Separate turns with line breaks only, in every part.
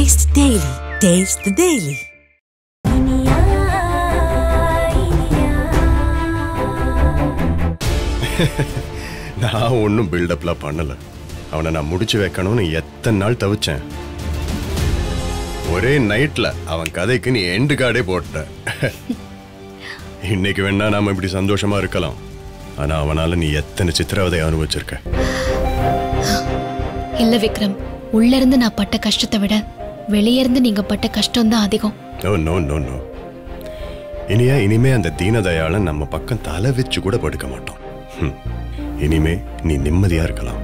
Taste the Daily. Taste the Daily.
நான் ஒன்றும் பில்டப்லாம் பண்ணல அவனை நான் முடிச்சு வைக்கணும்னு எத்தனை நாள் தவிச்சேன் ஒரே நைட்ல அவன் கதைக்கு நீ எண்டு கார்டே போட்ட இன்னைக்கு வேணா நாம இப்படி சந்தோஷமா இருக்கலாம் ஆனா அவனால நீ எத்தனை சித்திரவதை அனுபவிச்சிருக்க
இல்ல விக்ரம் உள்ள இருந்து நான் பட்ட கஷ்டத்தை விட வெளியே இருந்து நீங்க பட்ட கஷ்டம் தான் அதிகம்
நோ நோ நோ நோ இனியா இனிமே அந்த தீனதயாளன் நம்ம பக்கம் தலை வச்சு கூட படுக்க மாட்டோம் ஹம். இனிமே நீ நிம்மதியா இருக்கலாம்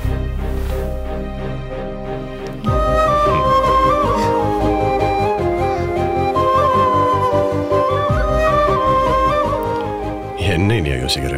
என்ன இனியா யோசிக்கிற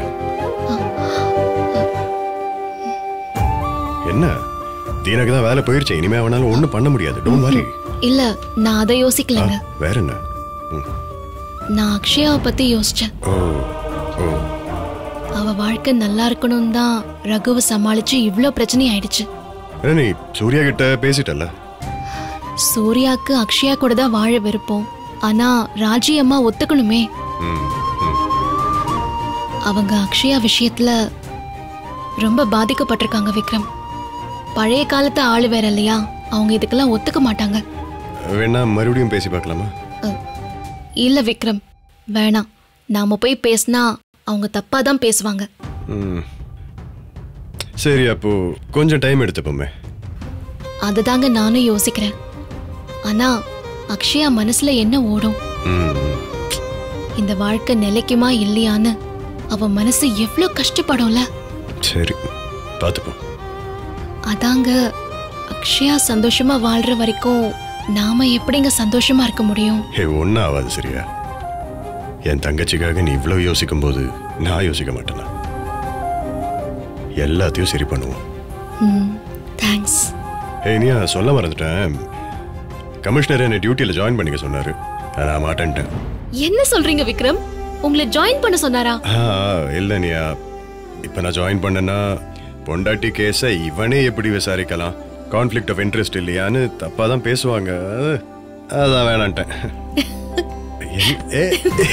என்ன தீனக்கு தான் வேலை போயிருச்சு இனிமே அவனால ஒண்ணும் பண்ண முடியாது டோன்ட் வரி
இல்ல நான் அதை யோசிக்கலங்க
வேற என்ன ம்.
நான் அக்ஷயாவை பத்தி யோசிச்சேன்
ஓ ஓ
அவ வாழ்க்கை நல்லா இருக்கணும் தான் ரகுவை சமாளிச்சு இவ்ளோ பிரச்சனை ஆயிடுச்சு
ஏன்னா நீ சூர்யா கிட்ட பேசிட்டல்ல
சூர்யாக்கு அக்ஷயா கூட தான் வாழ விருப்பம் ஆனா ராஜி அம்மா ஒத்துக்கணுமே
ம், ம்.
அவங்க அக்ஷயா விஷயத்துல ரொம்ப பாதிக்கப்பட்டிருக்காங்க விக்ரம் பழைய காலத்து ஆளு வேற இல்லையா அவங்க இதுக்கெல்லாம் ஒத்துக்க மாட்டாங்க
வேணா மறுபடியும் பேசி பார்க்கலாமா
அஹ், இல்ல விக்ரம் வேணாம் நாம போய் பேசினா அவங்க தப்பா தான் பேசுவாங்க
ம். சரி அப்போ கொஞ்சம் டைம் எடுத்துப்போமே
அதுதாங்க நானும் யோசிக்கிறேன் ஆனா அக்ஷயா மனசுல என்ன ஓடும்
ம், ம்.
இந்த வாழ்க்கை நிலைக்குமா இல்லையான்னு அவ மனசு எவ்வளோ கஷ்டப்படும்ல
சரி பார்த்துப்போம்
அதாங்க அக்ஷயா சந்தோஷமா வாழ்ற வரைக்கும் நாம எப்படிங்க சந்தோஷமா இருக்க முடியும்
ஹே ஒன்றும் ஆகாது சரியா என் தங்கச்சிக்காக நீ இவ்வளோ யோசிக்கும் போது நான் யோசிக்க மாட்டேனா எல்லாத்தையும் சரி பண்ணுவோம்
ம் தேங்க்ஸ்
ஹே இனியா சொல்ல மறந்துட்டேன் கமிஷனர் என்னை டியூட்டியில் ஜாயின் பண்ணிக்க சொன்னார் நான் மாட்டேன்ட்டேன்
என்ன சொல்றீங்க விக்ரம் உங்களை ஜாயின் பண்ண சொன்னாரா
ஆ இல்லை நீயா இப்போ நான் ஜாயின் பண்ணேன்னா பொண்டாட்டி கேஸை இவனே எப்படி விசாரிக்கலாம் கான்ஃப்ளிக்ட் ஆஃப் இன்ட்ரெஸ்ட் இல்லையான்னு தப்பாக தான் பேசுவாங்க அது- அதான் வேணான்ட்டேன் என்- ஏ.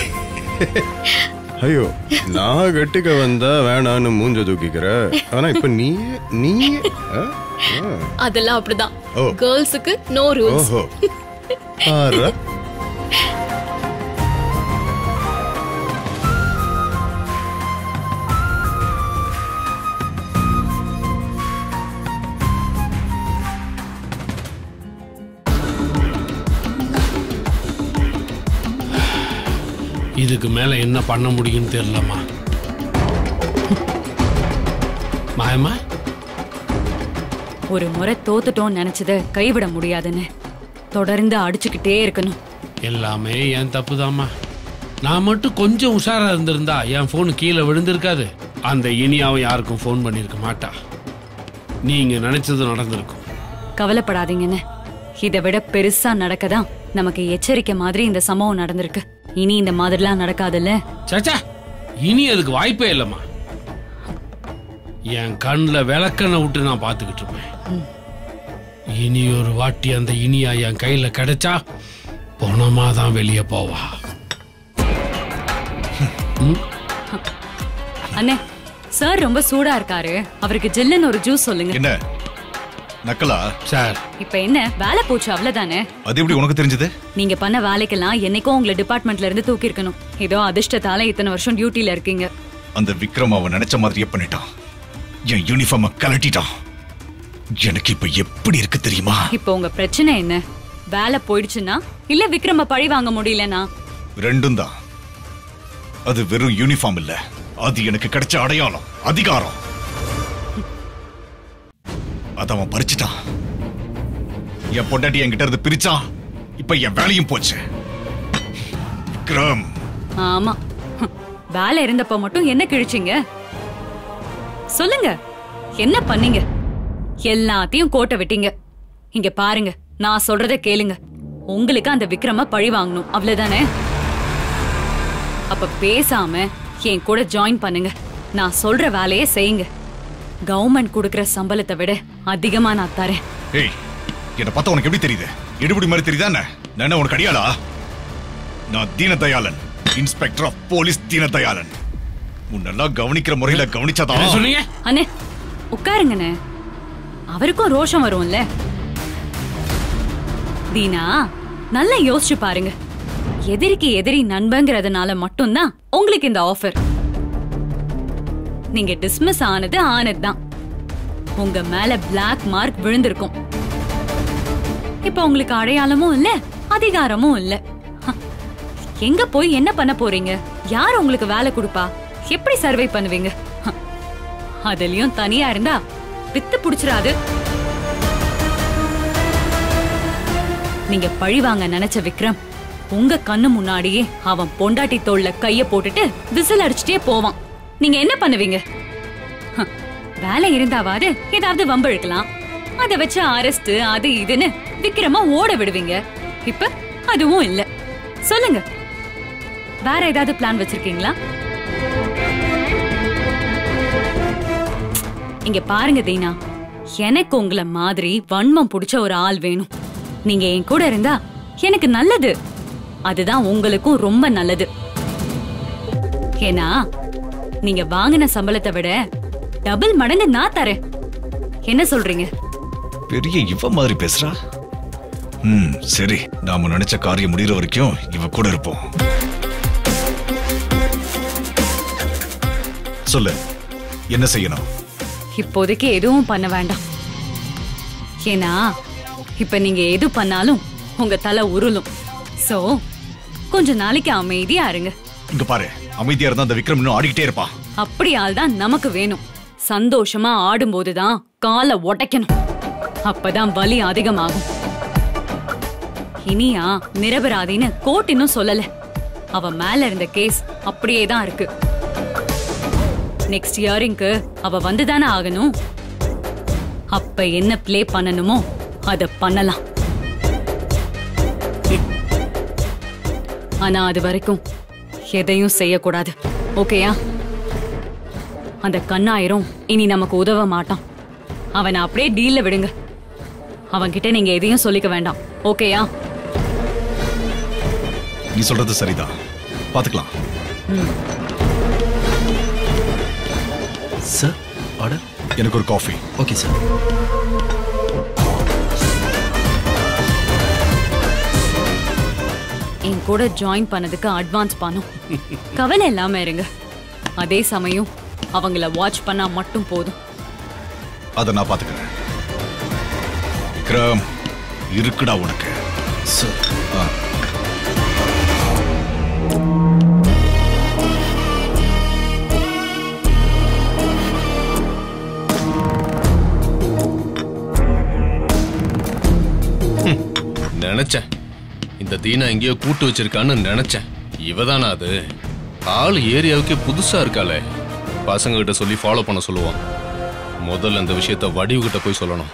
ஐயோ நான் கட்டுக்க வந்தா வேணான்னு மூஞ்ச தூக்கிக்கிற ஆனா இப்ப நீ நீ ஆ? ஆ.
அதெல்லாம் அப்படிதான்
ஓ.
கேர்ள்ஸுக்கு நோ ரூல்ஸ்
ஓஹோ ஆறா
இதுக்கு மேல என்ன பண்ண முடியும்னு தெரியலம்மா மாயம்மா
ஒரு முறை தோத்துட்டோம்னு நினைச்சத கைவிட முடியாதுன்னு தொடர்ந்து அடிச்சுக்கிட்டே இருக்கணும்
எல்லாமே என் தப்புதாம்மா நான் மட்டும் கொஞ்சம் உஷாரா இருந்திருந்தா என் ஃபோனு கீழே விழுந்திருக்காது அந்த இனியாவும் யாருக்கும் ஃபோன் பண்ணியிருக்க மாட்டா நீங்க நினைச்சது நடந்திருக்கும்
கவலைப்படாதீங்கன்னு இதை விட பெருசா நடக்கதான் நமக்கு எச்சரிக்கை மாதிரி இந்த சம்பவம் நடந்திருக்கு இனி இந்த மாதிரிலாம் நடக்காதுல்ல
சச்சா இனி அதுக்கு வாய்ப்பே இல்லைம்மா என் கண்ணில் விளக்கண்ணை விட்டு நான் பார்த்துக்கிட்டு இருப்பேன் இனி ஒரு வாட்டி அந்த இனியா என் கையில கிடைச்சா பணமா தான் வெளியே போவா
அண்ணே சார் ரொம்ப சூடா இருக்காரு அவருக்கு ஜில்லுன்னு ஒரு ஜூஸ் சொல்லுங்க
என்ன நக்கலா
சார்
இப்ப என்ன வேலை போச்சு அவ்வளவுதானே
அது எப்படி உனக்கு தெரிஞ்சது
நீங்க பண்ண வேலைக்கெல்லாம் என்னைக்கும் உங்களை டிபார்ட்மெண்ட்ல இருந்து தூக்கி இருக்கணும் ஏதோ அதிர்ஷ்டத்தால இத்தனை வருஷம் டியூட்டில இருக்கீங்க
அந்த விக்ரம் அவன் நினைச்ச மாதிரியே பண்ணிட்டான் என் யூனிஃபார்ம கலட்டிட்டான் எனக்கு இப்ப எப்படி இருக்கு தெரியுமா
இப்போ உங்க பிரச்சனை என்ன வேலை போயிடுச்சுன்னா இல்ல விக்ரம பழி வாங்க முடியலனா
ரெண்டும் தான் அது வெறும் யூனிஃபார்ம் இல்ல அது எனக்கு கிடைச்ச அடையாளம் அதிகாரம் அத அவன் பறிச்சுட்டான் என் பொண்டாட்டி என்கிட்ட இருந்து பிரிச்சான் இப்ப என் வேலையும் போச்சு விக்ரம்
ஆமா ஹம். வேலை இருந்தப்ப மட்டும் என்ன கிழிச்சீங்க சொல்லுங்க என்ன பண்ணீங்க எல்லாத்தையும் கோட்டை விட்டீங்க இங்க பாருங்க நான் சொல்றத கேளுங்க உங்களுக்கு அந்த விக்ரம பழி வாங்கணும் அவ்வளவுதானே அப்ப பேசாம என் கூட ஜாயின் பண்ணுங்க நான் சொல்ற வேலையை செய்யுங்க கவர்மெண்ட் கொடுக்கிற சம்பளத்தை விட அதிகமா நான் தரேன்
ஏய் என்ன பார்த்தா உனக்கு எப்படி தெரியுது எடுபடி மாதிரி தெரியுதா என்ன நான் என்ன உனக்கு அடியாளா நான் Deenadayalan inspector of police Deenadayalan உன்னெல்லாம் கவனிக்கிற முறையில
என்ன
கவனிச்சாதான்
சொன்னீங்க
அண்ணே உட்காருங்கண்ணே அவருக்கும் ரோஷம் வரும்ல தீனா நல்லா யோசிச்சு பாருங்க எதிரிக்கு எதிரி நண்பங்கிறதுனால மட்டும்தான் உங்களுக்கு இந்த ஆஃபர் நீங்க டிஸ்மிஸ் ஆனது ஆனதுதான் உங்க மேல பிளாக் மார்க் விழுந்திருக்கும் இப்ப உங்களுக்கு அடையாளமும் இல்ல அதிகாரமும் இல்ல ஹ, எங்க போய் என்ன பண்ண போறீங்க யார் உங்களுக்கு வேலை கொடுப்பா எப்படி சர்வை பண்ணுவீங்க ஹ, அதுலயும் தனியா இருந்தா வித்து புடிச்சிராது நீங்க பழி வாங்க நினைச்ச விக்ரம் உங்க கண்ணு முன்னாடியே அவன் பொண்டாட்டி தோல்ல கைய போட்டுட்டு விசில் அடிச்சுட்டே போவான் நீங்க என்ன பண்ணுவீங்க ஹ, வேலை இருந்தாவாது ஏதாவது வம்பிழுக்கலாம் அத வச்சு அரெஸ்ட் அது இதுன்னு விக்ரமா ஓட விடுவீங்க இப்ப அதுவும் இல்ல சொல்லுங்க வேற ஏதாவது பிளான் வச்சிருக்கீங்களா இங்க பாருங்க தீனா எனக்கு உங்கள மாதிரி வன்மம் புடிச்ச ஒரு ஆள் வேணும் நீங்க என் கூட இருந்தா எனக்கு நல்லது அதுதான் உங்களுக்கும் ரொம்ப நல்லது ஏன்னா நீங்க வாங்கின சம்பளத்தை விட டபுள் மடங்கு நான் தரேன் என்ன சொல்றீங்க
பெரிய இவ மாதிரி பேசுறா ம் சரி நாம நினைச்ச காரியம் முடிகிற வரைக்கும் இவ கூட இருப்போம் சொல்லு என்ன செய்யணும்
இப்போதைக்கு எதுவும் பண்ண வேண்டாம் ஏன்னா இப்ப நீங்க எது பண்ணாலும் உங்க தலை உருளும் சோ கொஞ்ச நாளைக்கு அமைதியா இருங்க
இங்க பாரு அமைதியா இருந்தா அந்த விக்ரம் இன்னும் ஆடிக்கிட்டே இருப்பான்
அப்படி ஆள் தான் நமக்கு வேணும் சந்தோஷமா ஆடும்போதுதான் காலை உடைக்கணும் அப்பதான் வலி அதிகமாகும் இனியா நிரபராதின்னு கோர்ட் இன்னும் சொல்லல அவ மேல இருந்த கேஸ் அப்படியே தான் இருக்கு நெக்ஸ்ட் இயரிங்க்கு அவ வந்துதானே ஆகணும் அப்ப என்ன ப்ளே பண்ணணுமோ அத பண்ணலாம் ஆனா அது வரைக்கும் எதையும் செய்யக்கூடாது ஓகேயா அந்த கண்ணாயிரம் இனி நமக்கு உதவ மாட்டான் அவனை அப்படியே டீல்ல விடுங்க அவன்கிட்ட நீங்க எதையும் சொல்லிக்க வேண்டாம் ஓகேயா
நீ சொல்றது சரிதான் பாத்துக்கலாம்
சார் ஆர்டர்
எனக்கு ஒரு காஃபி
ஓகே சார்
என் கூட ஜாயின் பண்ணதுக்கு அட்வான்ஸ் பணம் கவலை இல்லாம இருங்க அதே சமயம் அவங்கள வாட்ச் பண்ணா மட்டும் போதும்
அதை நான் பாத்துக்கிறேன் விக்ரம் இருக்குடா உனக்கு
சார்
ஆ.
நினைச்சேன் இந்த தீனா எங்கேயோ கூட்டு வச்சிருக்கான்னு நினைச்சேன் இவதானா அது ஆள் ஏரியாவுக்கே புதுசா இருக்காளே பசங்க கிட்ட சொல்லி ஃபாலோ பண்ண சொல்லுவான் முதல்ல இந்த விஷயத்த வடிவு கிட்ட போய் சொல்லணும்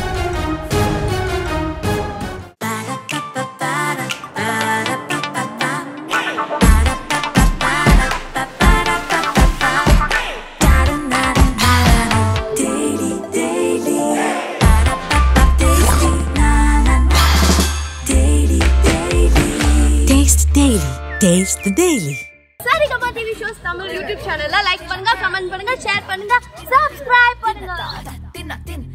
Taste Daily. Taste the Daily.
Saregama TV shows Tamil YouTube சேனல்ல லைக் பண்ணுங்க கமெண்ட் பண்ணுங்க ஷேர் பண்ணுங்க சப்ஸ்கிரைப் பண்ணுங்க